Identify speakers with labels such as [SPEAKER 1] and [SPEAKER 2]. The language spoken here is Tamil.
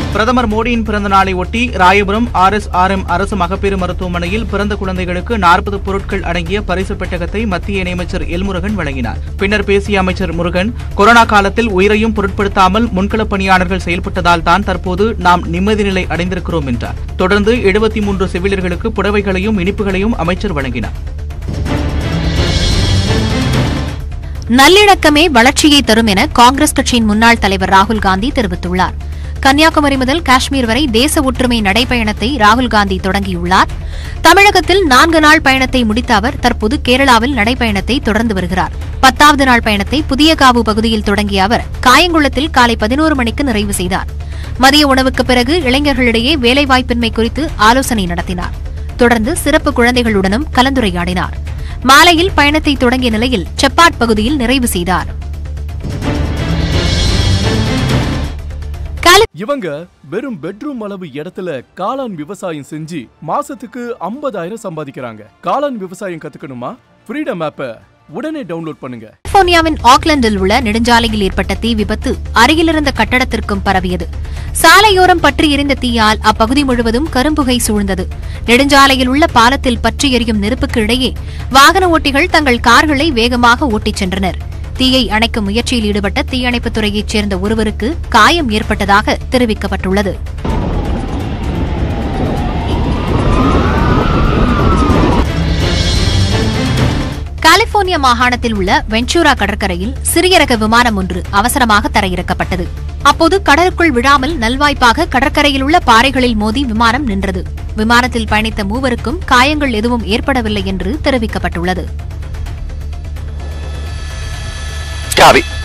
[SPEAKER 1] பிரதமர் மோடியின் பிறந்த நாளை ஒட்டி Royapuram R S R M அரசு மகப்பேறு மருத்துவமனையில் பிறந்த குழந்தைகளுக்கு நாற்பது பொருட்கள் அடங்கிய பரிசு பெட்டகத்தை மத்திய இணையமைச்சர் எல் முருகன் வழங்கினார் பின்னர் பேசிய அமைச்சர் முருகன் கொரோனா காலத்தில் உயிரையும் பொருட்படுத்தாமல் முன்களப் பணியாளர்கள் செயல்பட்டதால் தான் தற்போது நாம் நிம்மதி நிலை அடைந்திருக்கிறோம் என்றார் தொடர்ந்து எழுபத்தி மூன்று செவிலியர்களுக்கு புடவைகளையும் இனிப்புகளையும் அமைச்சர் வழங்கினார்
[SPEAKER 2] நல்லிணக்கமே வளர்ச்சியை தரும் என காங்கிரஸ் கட்சியின் முன்னாள் தலைவர் ராகுல் காந்தி தெரிவித்துள்ளார் கன்னியாகுமரி முதல் காஷ்மீர் வரை தேச ஒற்றுமை நடைபயணத்தை ராகுல் காந்தி தொடங்கியுள்ளார் தமிழகத்தில் நான்கு நாள் பயணத்தை முடித்த அவர் தற்போது கேரளாவில் நடைபயணத்தை தொடர்ந்து வருகிறார் பத்தாவது நாள் பயணத்தை புதியகாவு பகுதியில் தொடங்கிய அவர் காயங்குளத்தில் காலை பதினோரு மணிக்கு நிறைவு செய்தார் மதிய உணவுக்கு பிறகு இளைஞர்களிடையே வேலைவாய்ப்பின்மை குறித்து ஆலோசனை நடத்தினார் தொடர்ந்து சிறப்பு குழந்தைகளுடனும் கலந்துரையாடினார் மாலையில் பயணத்தை தொடங்கிய நிலையில் செப்பாட் பகுதியில் நிறைவு செய்தார் காலி-
[SPEAKER 3] இவங்க வெறும் பெட்ரூம் அளவு இடத்துல காளான் விவசாயம் செஞ்சு மாசத்துக்கு 50000 சம்பாதிக்கிறாங்க காளான் விவசாயம் கத்துக்கணுமா ஃப்ரீடம் ஆப்பை உடனே டவுன்லோட் பண்ணுங்க
[SPEAKER 2] கலிபோர்னியாவின் ஆக்லாந்தில் உள்ள நெடுஞ்சாலையில் ஏற்பட்ட தீ விபத்து அருகிலிருந்த கட்டடத்திற்கும் பரவியது சாலையோரம் பற்றி எரிந்த தீயால் அப்பகுதி முழுவதும் கரும்புகை சூழ்ந்தது நெடுஞ்சாலையில் உள்ள பாலத்தில் பற்றி எரியும் நெருப்புக்கு இடையே வாகன ஓட்டிகள் தங்கள் கார்களை வேகமாக ஓட்டிச் சென்றனர் தீயை அணைக்கும் முயற்சியில் ஈடுபட்ட தீயணைப்புத் துறையைச் சேர்ந்த ஒருவருக்கு காயம் ஏற்பட்டதாக தெரிவிக்கப்பட்டுள்ளது கலிபோர்னியா மாகாணத்தில் உள்ள வென்ச்சூரா கடற்கரையில் சிறிய ரக விமானம் ஒன்று அவசரமாக தரையிறக்கப்பட்டது அப்போது கடலுக்குள் விழாமல் நல்வாய்ப்பாக கடற்கரையில் உள்ள பாறைகளில் மோதி விமானம் நின்றது விமானத்தில் பயணித்த மூவருக்கும் காயங்கள் எதுவும் ஏற்படவில்லை என்று தெரிவிக்கப்பட்டுள்ளது
[SPEAKER 4] Copy.